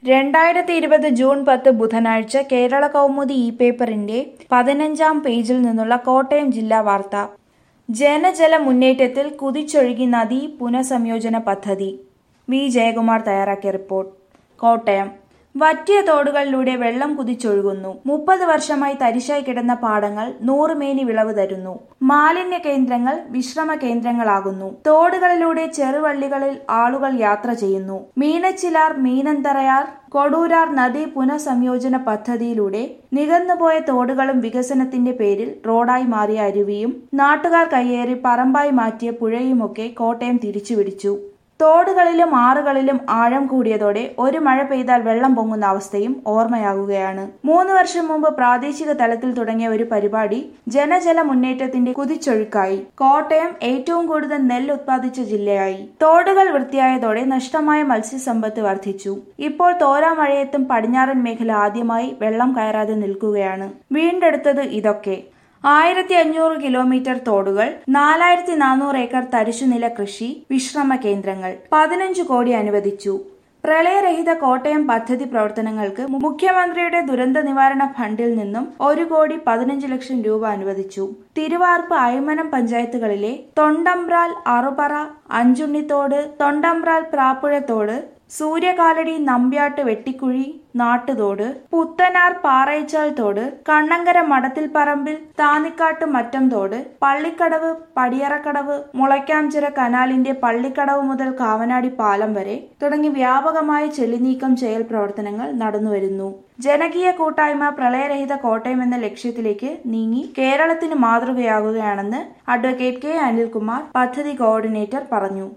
രണ്ടായിരത്തി ഇരുപത് ജൂൺ പത്ത് ബുധനാഴ്ച കേരള കൗമുദി ഇ പേപ്പറിന്റെ പതിനഞ്ചാം പേജിൽ നിന്നുള്ള കോട്ടയം ജില്ലാ വാർത്ത ജനജല മുന്നേറ്റത്തിൽ കുതിച്ചൊഴുകി നദീ പുനഃസംയോജന പദ്ധതി വി ജയകുമാർ തയ്യാറാക്കിയ റിപ്പോർട്ട് കോട്ടയം വറ്റിയ തോടുകളിലൂടെ വെള്ളം കുതിച്ചൊഴുകുന്നു മുപ്പത് വർഷമായി തരിശായി കിടന്ന പാടങ്ങൾ നൂറുമേനി വിളവ് തരുന്നു മാലിന്യ കേന്ദ്രങ്ങൾ വിശ്രമ കേന്ദ്രങ്ങളാകുന്നു തോടുകളിലൂടെ ചെറുവള്ളികളിൽ ആളുകൾ യാത്ര ചെയ്യുന്നു മീനച്ചിലാർ മീനന്തറയാർ കൊടൂരാർ നദീ പുനഃസംയോജന പദ്ധതിയിലൂടെ നികന്നുപോയ തോടുകളും വികസനത്തിന്റെ പേരിൽ റോഡായി മാറിയ അരുവിയും നാട്ടുകാർ കയ്യേറി പറമ്പായി മാറ്റിയ പുഴയുമൊക്കെ കോട്ടയം തിരിച്ചുപിടിച്ചു തോടുകളിലും ആറുകളിലും ആഴം കൂടിയതോടെ ഒരു മഴ പെയ്താൽ വെള്ളം പൊങ്ങുന്ന അവസ്ഥയും ഓർമ്മയാകുകയാണ് മൂന്ന് വർഷം മുമ്പ് പ്രാദേശിക തലത്തിൽ തുടങ്ങിയ ഒരു പരിപാടി ജനജല മുന്നേറ്റത്തിന്റെ കുതിച്ചൊഴുക്കായി കോട്ടയം ഏറ്റവും കൂടുതൽ നെല്ല് ഉത്പാദിച്ച ജില്ലയായി തോടുകൾ വൃത്തിയായതോടെ നഷ്ടമായ മത്സ്യസമ്പത്ത് വർദ്ധിച്ചു ഇപ്പോൾ തോരാ മഴയത്തും പടിഞ്ഞാറൻ മേഖല ആദ്യമായി വെള്ളം കയറാതെ നിൽക്കുകയാണ് വീണ്ടെടുത്തത് ഇതൊക്കെ ആയിരത്തി അഞ്ഞൂറ് കിലോമീറ്റർ തോടുകൾ നാലായിരത്തി നാനൂറ് ഏക്കർ തരിശുനില കൃഷി വിശ്രമ കേന്ദ്രങ്ങൾ പതിനഞ്ച് കോടി അനുവദിച്ചു പ്രളയരഹിത കോട്ടയം പദ്ധതി പ്രവർത്തനങ്ങൾക്ക് മുഖ്യമന്ത്രിയുടെ ദുരന്ത നിവാരണ ഫണ്ടിൽ നിന്നും ഒരു കോടി പതിനഞ്ച് ലക്ഷം രൂപ അനുവദിച്ചു തിരുവാർപ്പ് അയ്മനം പഞ്ചായത്തുകളിലെ തൊണ്ടമ്പ്രാൽ അറുപറ അഞ്ചുണ്ണിത്തോട് തൊണ്ടമ്പ്രാൽ പ്രാപ്പുഴത്തോട് സൂര്യകാലടി നമ്പ്യാട്ട് വെട്ടിക്കുഴി നാട്ടുതോട് പുത്തനാർ പാറയിച്ചാൽ തോട് കണ്ണങ്കര മടത്തിൽ പറമ്പിൽ താന്നിക്കാട്ട് മറ്റം തോട് പള്ളിക്കടവ് പടിയറക്കടവ് മുളയ്ക്കാംചിറ കനാലിന്റെ പള്ളിക്കടവ് മുതൽ കാവനാടി പാലം വരെ തുടങ്ങി വ്യാപകമായ ചെളിനീക്കം ചെയ്യൽ പ്രവർത്തനങ്ങൾ നടന്നുവരുന്നു ജനകീയ കൂട്ടായ്മ പ്രളയരഹിത കോട്ടയം എന്ന ലക്ഷ്യത്തിലേക്ക് നീങ്ങി കേരളത്തിന് മാതൃകയാകുകയാണെന്ന് അഡ്വക്കേറ്റ് കെ അനിൽകുമാർ പദ്ധതി കോർഡിനേറ്റർ പറഞ്ഞു